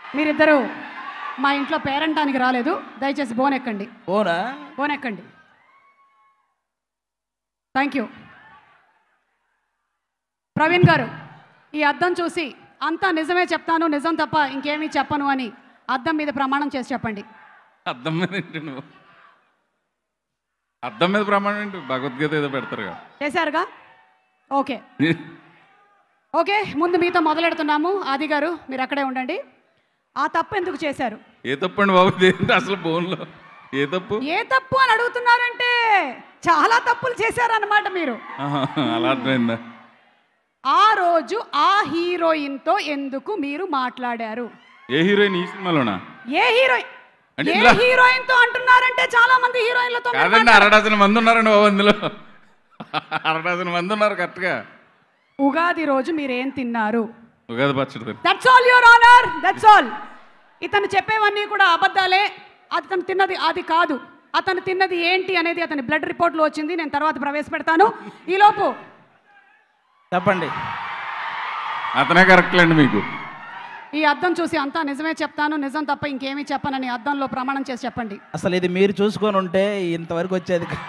మీరిద్దరూ మా ఇంట్లో పేరంటానికి రాలేదు దయచేసి బోన్ ఎక్కండి ఓనా బోన్ ఎక్కండి థ్యాంక్ యూ ప్రవీణ్ గారు ఈ అద్దం చూసి అంతా నిజమే చెప్తాను నిజం తప్ప ఇంకేమీ చెప్పను అని అద్దం మీద ప్రమాణం చేసి చెప్పండి అద్దం మీద ఏంటి నువ్వు అద్దం మీద ప్రమాణం ఏంటి భగవద్గీత ఏదో పెడతారుగా చేశారుగా ఓకే ఓకే ముందు మీతో మొదలెడుతున్నాము ఆది గారు మీరు అక్కడే ఉండండి ఆ తప్పు ఎందుకు చేశారు ఏ తప్పు అండి బాబు ఏంటి అసలు బోన్లో ఏ తప్పు ఏ తప్పు అని అడుగుతున్నారంటే చాలా తప్పులు చేశారన్నమాట మీరు ఆహా, అలా అర్థమైందా ఆ రోజు ఆ హీరోయిన్తో ఎందుకు మీరు మాట్లాడారు ఏ హీరోయిన్ ఈ సినిమాలోనా ఏ హీరోయిన్ అంటే ఏ ఇందులో- హీరోయిన్ తో అంటున్నారంటే చాలా మంది హీరోయిన్లతో మీరు కాదండి అర డజన్ మంది ఉన్నారండి బాబు అందులో అర డజన్ మంది ఉన్నారు కరెక్ట్గా ఉగాది రోజు మీరేం తిన్నారు ఉగాది పచ్చడి తిని. That's all your honour that's all ఇతను చెప్పేవన్నీ కూడా అబద్ధాలే అతను తిన్నది అది కాదు అతను తిన్నది ఏంటి అనేది అతని బ్లడ్ రిపోర్ట్లో వచ్చింది నేను తర్వాత ప్రవేశపెడతాను ఈలోపు చెప్పండి అతనే కరెక్ట్లేండి మీకు ఈ అద్దం చూసి అంతా నిజమే చెప్తాను నిజం తప్ప ఇంకేమీ చెప్పనని అద్దంలో ప్రమాణం చేసి చెప్పండి అసలు ఇది మీరు చూసుకొని ఉంటే ఇంతవరకు వచ్చేది కా-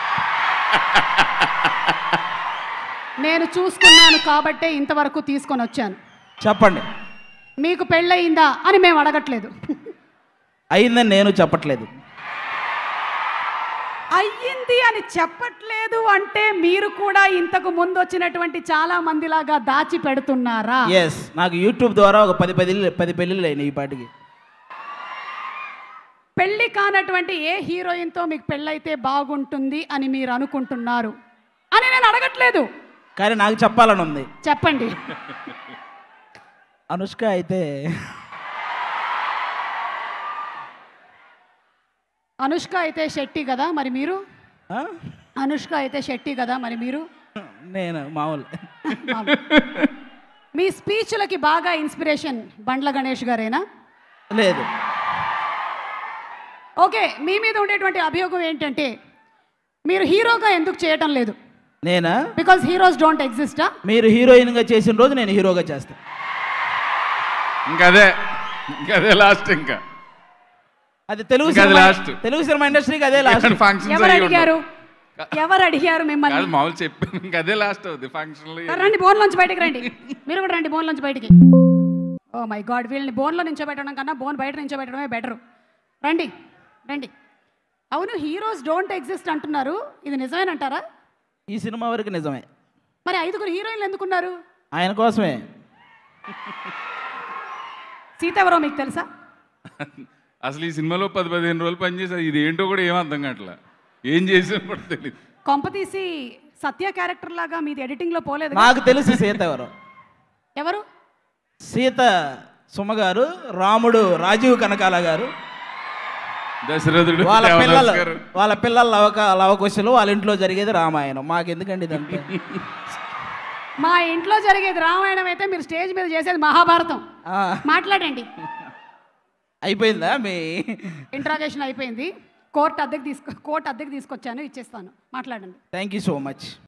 నేను చూసుకున్నాను కాబట్టే ఇంతవరకు తీసుకొని వచ్చాను చెప్పండి మీకు పెళ్ళయిందా అని మేము అడగట్లేదు అయిందని నేను చెప్పట్లేదు అయ్యింది అని చెప్పట్లేదు అంటే మీరు కూడా ఇంతకు ముందు వచ్చినటువంటి చాలా మందిలాగా దాచి పెడుతున్నారా ఎస్ నాకు యూట్యూబ్ ద్వారా ఒక పది పది పది పెళ్ళిళ్ళు అయినాయి ఈ పాటికి పెళ్లి కానటువంటి ఏ హీరోయిన్తో మీకు పెళ్ళైతే బాగుంటుంది అని మీరు అనుకుంటున్నారు అని నేను అడగట్లేదు కానీ నాకు చెప్పాలని ఉంది చెప్పండి అనుష్క అయితే అనుష్క అయితే శెట్టి కదా మరి మీరు ఆ? అనుష్క అయితే శెట్టి కదా మరి మీరు నేను మామూలు మీ స్పీచ్లకి బాగా ఇన్స్పిరేషన్ బండ్ల గణేష్ గారేనా లేదు ఓకే మీ మీద ఉండేటువంటి అభియోగం ఏంటంటే మీరు హీరోగా ఎందుకు చేయటం లేదు నేనా బికాస్ హీరోస్ డోంట్ ఎగ్జిస్టా మీరు హీరోయిన్గా చేసిన రోజు నేను హీరోగా చేస్తాను ఇంకదే ఇంకదే లాస్ట్ ఇంకా అది తెలుగు ఇంకా అది సినిమా last. తెలుగు సినిమా ఇండస్ట్రీకి అదే లాస్ట్ ఫంక్షన్స్ ఎవరు అడిగారు ఎవరు అడిగారు మిమ్మల్ని కాదు మామూలు చెప్పాను ఇంకా అదే లాస్ట్ అవుద్ది ఫంక్షన్లు సరే, రండి బోన్లోంచి బయటికి రండి మీరు కూడా రండి బోన్లోంచి బయటికి ఓ మై గాడ్ వీళ్ళని బోన్లో నించోబెట్టడం కన్నా బోన్ బయట నించోబెట్టడమే బెటర్ రండి రండి అవును హీరోస్ డోంట్ ఎగ్జిస్ట్ అంటున్నారు ఇది నిజమేనంటారా ఈ సినిమా వరకు నిజమే మరి ఐదుగురు హీరోయిన్లు ఎందుకున్నారు ఆయన కోసమే సీత ఎవరో మీకు తెలుసా అసలు ఈ సినిమాలో పది పదిహేను రోజులు పనిచేసేది ఇది ఏంటో కూడా ఏం అర్థం కావట్లే ఏం చేసాను కూడా తెలియదు కొంపతీసి సత్య క్యారెక్టర్ లాగా మీది ఎడిటింగ్లో పోలేదు నాకు తెలుసు సీత ఎవరు ఎవరు సీత సుమ గారు రాముడు రాజీవ్ కనకాల గారు దశరథుడు వాళ్ళ దేవదాస్ పిల్లలు గారు. వాళ్ళ పిల్లల లవక లవకుశలు వాళ్ళ ఇంట్లో జరిగేది రామాయణం మాకు ఎందుకండి ఇదంతా మా ఇంట్లో జరిగేది రామాయణం అయితే మీరు స్టేజ్ మీద చేసేది మహాభారతం ఆ, మాట్లాడండి అయిపోయిందా మీ ఇంట్రాగేషన్ అయిపోయింది కోర్టు అద్దెకి తీసుకో కోర్టు అద్దెకి తీసుకొచ్చాను ఇచ్చేస్తాను మాట్లాడండి థ్యాంక్ యూ సో మచ్